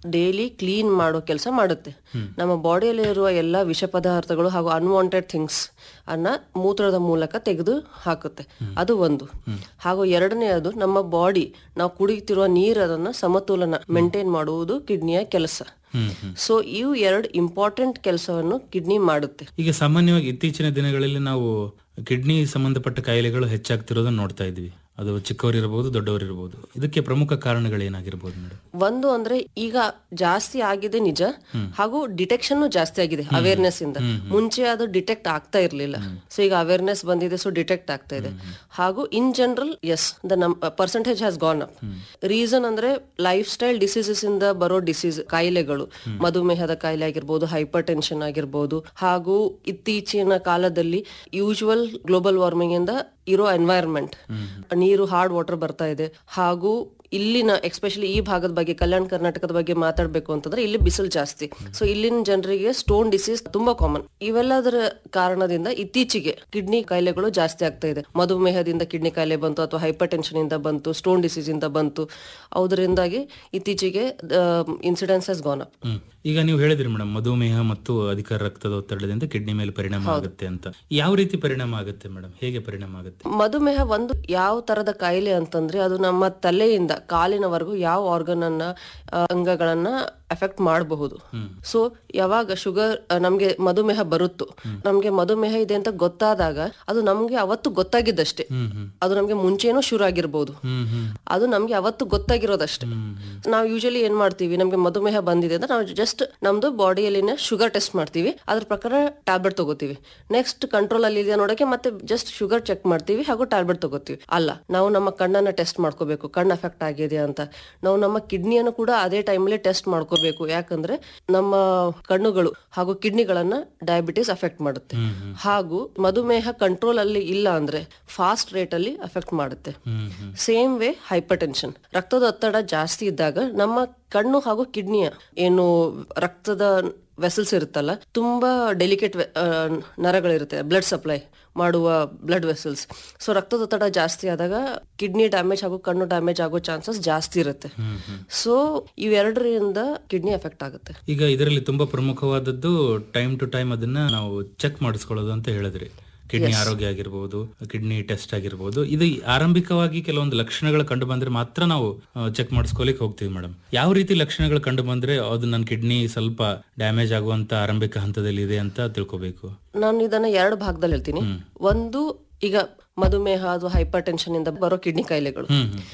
Daily clean ಮಾಡೋ ಕೆಲಸ ಮಾಡುತ್ತೆ ನಮ್ಮ ಬಾಡಿಯಲ್ಲಿ ಇರುವ ಎಲ್ಲ ವಿಷ ಪದಾರ್ಥಗಳು ಹಾಗೂ ಅನ್ವಾಂಟೆಡ್ ಥಿಂಗ್ಸ್ ಅನ್ನ ಮೂತ್ರದ ಮೂಲಕ ತೆಗೆದು ಹಾಕುತ್ತೆ ಅದು ಒಂದು ಹಾಗೂ ಎರಡನೆಯದು ನಮ್ಮ ಬಾಡಿ ನಾವು ಕುಡಿಯುತ್ತಿರುವ ನೀರನ್ನ ಸಮತೋಲನ ಮೇಂಟೈನ್ ಮಾಡುವುದು ಕಿಡ್ನಿಯ ಕೆಲಸ ಸೊ ಇವು ಎರಡು ಇಂಪಾರ್ಟೆಂಟ್ ಕೆಲಸವನ್ನು ಕಿಡ್ನಿ ಮಾಡುತ್ತೆ ಈಗ ಸಾಮಾನ್ಯವಾಗಿ ಇತ್ತೀಚಿನ ದಿನಗಳಲ್ಲಿ ನಾವು ಕಿಡ್ನಿ ಸಂಬಂಧಪಟ್ಟ ಕಾಯಿಲೆಗಳು ಹೆಚ್ಚಾಗ್ತಿರೋದನ್ನ ನೋಡ್ತಾ ಇದ್ವಿ ಅದು ಚಿಕ್ಕವರಿರಬಹುದು ದೊಡ್ಡವರಿರಬಹುದು ಇದಕ್ಕೆ ಪ್ರಮುಖ ಕಾರಣಗಳೇನಾಗಿರ್ಬೋದು ಮೇಡಮ್ ಒಂದು ಅಂದ್ರೆ ಈಗ ಜಾಸ್ತಿ ಆಗಿದೆ ನಿಜ ಹಾಗೂ ಡಿಟೆಕ್ಷನ್ ಜಾಸ್ತಿ ಆಗಿದೆ ಅವೇರ್ನೆಸ್ ಇಂದ ಮುಂಚೆ ಅದು ಡಿಟೆಕ್ಟ್ ಆಗ್ತಾ ಇರ್ಲಿಲ್ಲ ಸೊ ಈಗ ಅವೇರ್ನೆಸ್ ಬಂದಿದೆ ಸೊ ಡಿಟೆಕ್ಟ್ ಆಗ್ತಾ ಇದೆ ಹಾಗೂ ಇನ್ ಜನರಲ್ ಎಸ್ ದ ನಮ್ percentage has gone up reason ಅಂದ್ರೆ ಲೈಫ್ ಸ್ಟೈಲ್ ಡಿಸೀಸಸ್ ಇಂದ ಬರೋ ಡಿಸೀಸ್ ಕಾಯಿಲೆಗಳು ಮಧುಮೇಹದ ಕಾಯಿಲೆ ಆಗಿರ್ಬೋದು ಹೈಪರ್ ಟೆನ್ಷನ್ ಆಗಿರ್ಬೋದು ಹಾಗೂ ಇತ್ತೀಚಿನ ಕಾಲದಲ್ಲಿ ಯೂಶುವಲ್ ಗ್ಲೋಬಲ್ ವಾರ್ಮಿಂಗ್ ಇಂದ ಇರೋ ಎನ್ವೈರನ್ಮೆಂಟ್ ನೀರು ಹಾರ್ಡ್ ವಾಟರ್ ಬರ್ತಾ ಇದೆ ಹಾಗೂ ಇಲ್ಲಿನ ಎಸ್ಪೆಷಲಿ ಈ ಭಾಗದ ಬಗ್ಗೆ ಕಲ್ಯಾಣ ಕರ್ನಾಟಕದ ಬಗ್ಗೆ ಮಾತಾಡ್ಬೇಕು ಅಂತಂದ್ರೆ ಇಲ್ಲಿ ಬಿಸಿಲು ಜಾಸ್ತಿ ಸೊ ಇಲ್ಲಿನ ಜನರಿಗೆ ಸ್ಟೋನ್ ಡಿಸೀಸ್ ತುಂಬಾ ಕಾಮನ್ ಇವೆಲ್ಲದರ ಕಾರಣದಿಂದ ಇತ್ತೀಚೆಗೆ ಕಿಡ್ನಿ ಕಾಯಿಲೆಗಳು ಜಾಸ್ತಿ ಆಗ್ತಾ ಇದೆ ಮಧುಮೇಹದಿಂದ ಕಿಡ್ನಿ ಕಾಯಿಲೆ ಬಂತು ಅಥವಾ ಹೈಪರ್ ಟೆನ್ಷನ್ ಇಂದ ಬಂತು ಸ್ಟೋನ್ ಡಿಸೀಸ್ ಇಂದ ಬಂತು ಅದರಿಂದಾಗಿ ಇತ್ತೀಚೆಗೆ ಇನ್ಸಿಡೆನ್ಸ್ ಹಸ್ ಗಾನ್ ಅಪ್ ಹ್ಮ್ ಈಗ ನೀವು ಹೇಳಿದ್ರಿ ಮೇಡಮ್ ಮಧುಮೇಹ ಮತ್ತು ಅಧಿಕ ರಕ್ತದ ಒತ್ತಡದಿಂದ ಕಿಡ್ನಿ ಮೇಲೆ ಪರಿಣಾಮ ಆಗುತ್ತೆ ಅಂತ ಯಾವ ರೀತಿ ಪರಿಣಾಮ ಆಗುತ್ತೆ ಮೇಡಮ್ ಹೇಗೆ ಪರಿಣಾಮ ಆಗುತ್ತೆ ಮಧುಮೇಹ ಒಂದು ಯಾವ ತರದ ಕಾಯಿಲೆ ಅಂತಂದ್ರೆ ಅದು ನಮ್ಮ ತಲೆಯಿಂದ ಕಾಲಿನವರೆಗೂ ಯಾವ ಆರ್ಗನ್ ಅನ್ನ ಆ, ಅಂಗಗಳನ್ನ ಎಫೆಕ್ಟ್ ಮಾಡಬಹುದು ಸೊ ಯಾವಾಗ ಶುಗರ್ ನಮ್ಗೆ ಮಧುಮೇಹ ಬರುತ್ತೋ ನಮ್ಗೆ ಮಧುಮೇಹ ಇದೆ ಅಂತ ಗೊತ್ತಾದಾಗ ಅದು ನಮ್ಗೆ ಅವತ್ತು ಗೊತ್ತಾಗಿದ್ದಷ್ಟೇ ಅದು ನಮ್ಗೆ ಮುಂಚೆನೂ ಶುರು ಆಗಿರ್ಬೋದು ಅದು ನಮ್ಗೆ ಅವತ್ತು ಗೊತ್ತಾಗಿರೋದಷ್ಟೇ ನಾವು ಯೂಶಲಿ ಏನ್ ಮಾಡ್ತೀವಿ ನಮ್ಗೆ ಮಧುಮೇಹ ಬಂದಿದೆ ಅಂದ್ರೆ ನಾವು ಜಸ್ಟ್ ನಮ್ದು ಬಾಡಿಯಲ್ಲಿನ ಶುಗರ್ ಟೆಸ್ಟ್ ಮಾಡ್ತೀವಿ ಅದ್ರ ಪ್ರಕಾರ ಟ್ಯಾಬ್ಲೆಟ್ ತಗೋತೀವಿ ನೆಕ್ಸ್ಟ್ ಕಂಟ್ರೋಲ್ ಅಲ್ಲಿ ಇದೆಯಾ ನೋಡಕ್ಕೆ ಮತ್ತೆ ಜಸ್ಟ್ ಶುಗರ್ ಚೆಕ್ ಮಾಡ್ತೀವಿ ಹಾಗೂ ಟ್ಯಾಬ್ಲೆಟ್ ತಗೋತೀವಿ ಅಲ್ಲ ನಾವು ನಮ್ಮ ಕಣ್ಣನ್ನ ಟೆಸ್ಟ್ ಮಾಡ್ಕೋಬೇಕು ಕಣ್ಣು ಅಫೆಕ್ಟ್ ಆಗಿದೆ ಅಂತ ನಾವು ನಮ್ಮ ಕಿಡ್ನಿಯನ್ನು ಕೂಡ ಅದೇ ಟೈಮಲ್ಲಿ ಟೆಸ್ಟ್ ಮಾಡ್ಕೋಬೇಕು ಯಾಕಂದ್ರೆ ನಮ್ಮ ಕಣ್ಣುಗಳು ಹಾಗೂ ಕಿಡ್ನಿಗಳನ್ನ ಡಯಾಬಿಟಿಸ್ ಅಫೆಕ್ಟ್ ಮಾಡುತ್ತೆ ಹಾಗೂ ಮಧುಮೇಹ ಕಂಟ್ರೋಲ್ ಅಲ್ಲಿ ಇಲ್ಲ ಅಂದ್ರೆ ಫಾಸ್ಟ್ ರೇಟ್ ಅಲ್ಲಿ ಅಫೆಕ್ಟ್ ಮಾಡುತ್ತೆ ಸೇಮ್ ವೇ ಹೈಪರ್ ಟೆನ್ಷನ್ ರಕ್ತದ ಒತ್ತಡ ಜಾಸ್ತಿ ಇದ್ದಾಗ ನಮ್ಮ ಕಣ್ಣು ಹಾಗೂ ಕಿಡ್ನಿಯ ಏನು ರಕ್ತದ ವೆಸಲ್ಸ್ ಇರುತ್ತಲ್ಲ ತುಂಬಾ ಡೆಲಿಕೇಟ್ ನರಗಳಿರುತ್ತೆ ಬ್ಲಡ್ ಸಪ್ಲೈ ಮಾಡುವ ಬ್ಲಡ್ ವೆಸಲ್ಸ್ ಸೊ ರಕ್ತದೊತ್ತಡ ಜಾಸ್ತಿ ಆದಾಗ ಕಿಡ್ನಿ ಡ್ಯಾಮೇಜ್ ಹಾಗೂ ಕಣ್ಣು ಡ್ಯಾಮೇಜ್ ಆಗೋ ಚಾನ್ಸಸ್ ಜಾಸ್ತಿ ಇರುತ್ತೆ ಸೊ ಇವೆರಡರಿಂದ ಕಿಡ್ನಿ ಎಫೆಕ್ಟ್ ಆಗುತ್ತೆ ಈಗ ಇದರಲ್ಲಿ ತುಂಬಾ ಪ್ರಮುಖವಾದದ್ದು ಟೈಮ್ ಟು ಟೈಮ್ ಅದನ್ನ ನಾವು ಚೆಕ್ ಮಾಡಿಸ್ಕೊಳ್ಳೋದು ಅಂತ ಹೇಳಿದ್ರಿ ಕಿಡ್ನಿ ಆರೋಗ್ಯ ಆಗಿರ್ಬೋದು ಕಿಡ್ನಿ ಟೆಸ್ಟ್ ಆಗಿರ್ಬೋದು ಇದು ಆರಂಭಿಕವಾಗಿ ಕೆಲವೊಂದು ಲಕ್ಷಣಗಳು ಕಂಡು ಬಂದ್ರೆ ಮಾತ್ರ ನಾವು ಚೆಕ್ ಮಾಡಿಸ್ಕೊಲಿಕ್ಕೆ ಹೋಗ್ತೀವಿ ಮೇಡಮ್ ಯಾವ ರೀತಿ ಲಕ್ಷಣಗಳು ಕಂಡು ಬಂದ್ರೆ ಅದು ನನ್ನ ಕಿಡ್ನಿ ಸ್ವಲ್ಪ ಡ್ಯಾಮೇಜ್ ಆಗುವಂತ ಆರಂಭಿಕ ಹಂತದಲ್ಲಿ ಇದೆ ಅಂತ ತಿಳ್ಕೊಬೇಕು ನಾನು ಇದನ್ನ ಎರಡು ಭಾಗದಲ್ಲಿ ಹೇಳ್ತೀನಿ ಒಂದು ಈಗ ಮಧುಮೇಹ ಅದು ಹೈಪರ್ ಟೆನ್ಷನ್ ಇಂದ ಬರೋ ಕಿಡ್ನಿ ಕಾಯಿಲೆಗಳು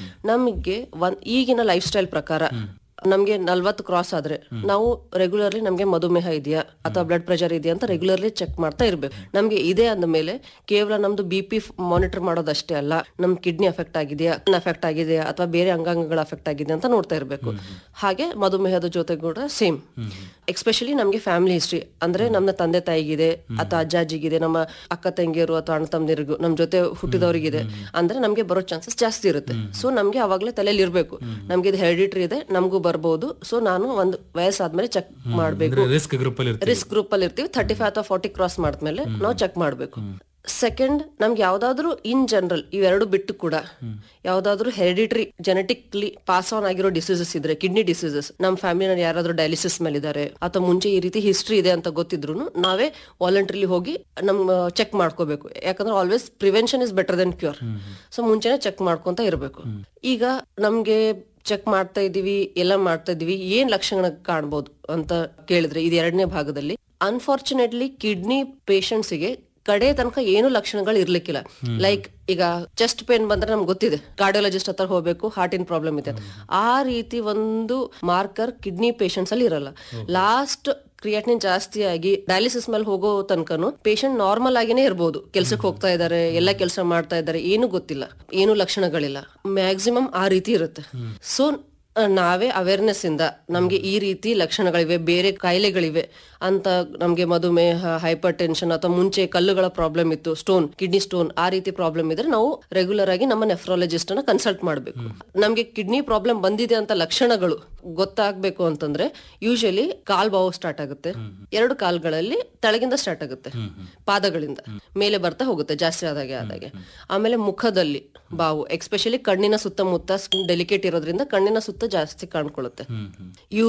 ನಮಗೆ ಒಂದ್ ಈಗಿನ ಲೈಫ್ ಸ್ಟೈಲ್ ಪ್ರಕಾರ ನಮ್ಗೆ ನಲ್ವತ್ತು ಕ್ರಾಸ್ ಆದ್ರೆ ನಾವು ರೆಗ್ಯುಲರ್ಲಿ ನಮ್ಗೆ ಮಧುಮೇಹ ಇದೆಯಾ ಅಥವಾ ಬ್ಲಡ್ ಪ್ರೆಷರ್ ಇದೆಯಾ ಅಂತ ರೆಗ್ಯುಲರ್ಲಿ ಚೆಕ್ ಮಾಡ್ತಾ ಇರ್ಬೇಕು ನಮ್ಗೆ ಇದೆ ಅಂದ ಮೇಲೆ ಕೇವಲ ನಮ್ದು ಬಿ ಪಿ ಮಾನಿಟರ್ ಮಾಡೋದಷ್ಟೇ ಅಲ್ಲ ನಮ್ ಕಿಡ್ನಿ ಅಫೆಕ್ಟ್ ಆಗಿದೆಯಾ ಅಫೆಕ್ಟ್ ಆಗಿದೆಯಾ ಅಥವಾ ಬೇರೆ ಅಂಗಾಂಗಗಳು ಅಫೆಕ್ಟ್ ಆಗಿದೆ ಅಂತ ನೋಡ್ತಾ ಇರ್ಬೇಕು ಹಾಗೆ ಮಧುಮೇಹದ ಜೊತೆ ಕೂಡ ಸೇಮ್ ಎಕ್ಸ್ಪೆಷಲಿ ನಮ್ಗೆ ಫ್ಯಾಮಿಲಿ ಹಿಸ್ಟ್ರಿ ಅಂದ್ರೆ ನಮ್ಮ ತಂದೆ ತಾಯಿಗಿದೆ ಅಥವಾ ಅಜ್ಜಾಜಿಗಿದೆ ನಮ್ಮ ಅಕ್ಕ ತಂಗಿಯರು ಅಥವಾ ಅಣ್ಣ ತಮ್ಮದಿರಿಗೂ ನಮ್ ಜೊತೆ ಹುಟ್ಟಿದವರಿಗಿದೆ ಅಂದ್ರೆ ನಮ್ಗೆ ಬರೋ ಚಾನ್ಸಸ್ ಜಾಸ್ತಿ ಇರುತ್ತೆ ಸೊ ನಮ್ಗೆ ಅವಾಗ್ಲೇ ತಲೆಯಲ್ಲಿ ಇರ್ಬೇಕು ನಮ್ಗೆ ಇದು ಹೆರಿಡಿಟ್ರಿ ಇದೆ ನಮಗೂ ಬರ್ಬೋದು ಸೊ ನಾನು ಒಂದು ವಯಸ್ಸಾದ್ಮೇಲೆ ಚೆಕ್ ಮಾಡ್ಬೇಕು ರಿಸ್ಕ್ ಗ್ರೂಪ್ ಅಲ್ಲಿ ಇರ್ತೀವಿ ರಿಸ್ಕ್ ಗ್ರೂಪ್ ಅಲ್ಲಿ ಇರ್ತೀವಿ ತರ್ಟಿ ಫೈವ್ ಅಥವಾ ಫಾರ್ಟಿ ಕ್ರಾಸ್ ಮಾಡಿದ್ಮೇಲೆ ನಾವು ಚೆಕ್ ಮಾಡ್ಬೇಕು ಸೆಕೆಂಡ್ ನಮ್ಗೆ ಯಾವ್ದಾದ್ರು ಇನ್ ಜನರಲ್ ಇವೆರಡು ಬಿಟ್ಟು ಕೂಡ ಯಾವ್ದಾದ್ರು ಹೆರಿಡಿಟ್ರಿ ಜೆನೆಟಿಕ್ಲಿ ಪಾಸ್ ಆನ್ ಆಗಿರೋ ಡಿಸೀಸಸ್ ಇದ್ರೆ ಕಿಡ್ನಿ ಡಿಸೀಸಸ್ ನಮ್ಮ ಫ್ಯಾಮಿಲಿನಲ್ಲಿ ಯಾರಾದ್ರೂ ಡಯಾಲಿಸಿಸ್ ಮೇಲೆ ಇದ್ದಾರೆ ಅಥವಾ ಮುಂಚೆ ಈ ರೀತಿ ಹಿಸ್ಟ್ರಿ ಇದೆ ಅಂತ ಗೊತ್ತಿದ್ರು ನಾವೇ ವಾಲಂಟ್ರಿಲಿ ಹೋಗಿ ನಮ್ಮ ಚೆಕ್ ಮಾಡ್ಕೋಬೇಕು ಯಾಕಂದ್ರೆ always prevention is better than cure so ಮುಂಚೆನೆ ಚೆಕ್ ಮಾಡ್ಕೊಂತ ಇರಬೇಕು ಈಗ ನಮ್ಗೆ ಚೆಕ್ ಮಾಡ್ತಾ ಇದೀವಿ ಎಲ್ಲ ಮಾಡ್ತಾ ಇದೀವಿ ಏನ್ ಲಕ್ಷಣ ಕಾಣ್ಬೋದು ಅಂತ ಕೇಳಿದ್ರೆ ಇದು ಎರಡನೇ ಭಾಗದಲ್ಲಿ ಅನ್ಫಾರ್ಚುನೇಟ್ಲಿ ಕಿಡ್ನಿ ಗೆ ಕಡೆ ತನಕ ಏನು ಲಕ್ಷಣಗಳು ಇರ್ಲಿಕ್ಕಿಲ್ಲ ಲೈಕ್ ಈಗ ಚೆಸ್ಟ್ ಪೇನ್ ಬಂದ್ರೆ ನಮ್ಗೆ ಗೊತ್ತಿದೆ ಕಾರ್ಡಿಯಾಲಜಿಸ್ಟ್ ಹತ್ರ ಹೋಗ್ಬೇಕು ಹಾರ್ಟಿನ ಪ್ರಾಬ್ಲಮ್ ಇದೆ ಅಂತ. ಆ ರೀತಿ ಒಂದು ಮಾರ್ಕರ್ ಕಿಡ್ನಿ ಪೇಷಂಟ್ಸ್ ಅಲ್ಲಿ ಇರಲ್ಲ ಲಾಸ್ಟ್ ಕ್ರಿಯಾಟಿನಿನ್ ಜಾಸ್ತಿ ಆಗಿ ಡಯಾಲಿಸಿಸ್ ಮೇಲೆ ಹೋಗೋ ತನಕನು ಪೇಷಂಟ್ ನಾರ್ಮಲ್ ಆಗಿನೇ ಇರ್ಬೋದು ಕೆಲ್ಸಕ್ಕೆ ಹೋಗ್ತಾ ಇದಾರೆ ಎಲ್ಲ ಕೆಲಸ ಮಾಡ್ತಾ ಇದಾರೆ ಏನು ಗೊತ್ತಿಲ್ಲ ಏನು ಲಕ್ಷಣಗಳಿಲ್ಲ ಮ್ಯಾಕ್ಸಿಮಮ್ ಆ ರೀತಿ ಇರುತ್ತೆ ಸೊ ನಾವೇ ಅವೇರ್ನೆಸ್ ಇಂದ ನಮ್ಗೆ ಈ ರೀತಿ ಲಕ್ಷಣಗಳಿವೆ ಬೇರೆ ಕಾಯಿಲೆಗಳಿವೆ ಅಂತ ನಮ್ಗೆ ಮಧುಮೇಹ ಹೈಪರ್ ಟೆನ್ಷನ್ ಅಥವಾ ಮುಂಚೆ ಕಲ್ಲುಗಳ ಪ್ರಾಬ್ಲಮ್ ಇತ್ತು ಸ್ಟೋನ್ ಕಿಡ್ನಿ ಸ್ಟೋನ್ ಆ ರೀತಿ ಪ್ರಾಬ್ಲಮ್ ಇದ್ರೆ ನಾವು ರೆಗ್ಯುಲರ್ ಆಗಿ ನಮ್ಮ ನೆಫ್ರಾಲಜಿಸ್ಟ್ ಅನ್ನ ಕನ್ಸಲ್ಟ್ ಮಾಡಬೇಕು ನಮ್ಗೆ ಕಿಡ್ನಿ ಪ್ರಾಬ್ಲಮ್ ಬಂದಿದೆ ಅಂತ ಲಕ್ಷಣಗಳು ಗೊತ್ತಾಗ್ಬೇಕು ಅಂತಂದ್ರೆ ಯೂಶಲಿ ಕಾಲ್ ಬಾವು ಸ್ಟಾರ್ಟ್ ಆಗುತ್ತೆ ಎರಡು ಕಾಲ್ಗಳಲ್ಲಿ ತೆಳಗಿಂದ ಸ್ಟಾರ್ಟ್ ಆಗುತ್ತೆ ಪಾದಗಳಿಂದ ಮೇಲೆ ಬರ್ತಾ ಹೋಗುತ್ತೆ ಜಾಸ್ತಿ ಆದಾಗೆ ಆದಾಗೆ ಆಮೇಲೆ ಮುಖದಲ್ಲಿ ಬಾವು ಎಕ್ಸ್ಪೆಷಲಿ ಕಣ್ಣಿನ ಸುತ್ತಮುತ್ತ ಡೆಲಿಕೇಟ್ ಇರೋದ್ರಿಂದ ಕಣ್ಣಿನ ಸುತ್ತ ಜಾಸ್ತಿ ಕಾಣ್ಕೊಳ್ಳುತ್ತೆ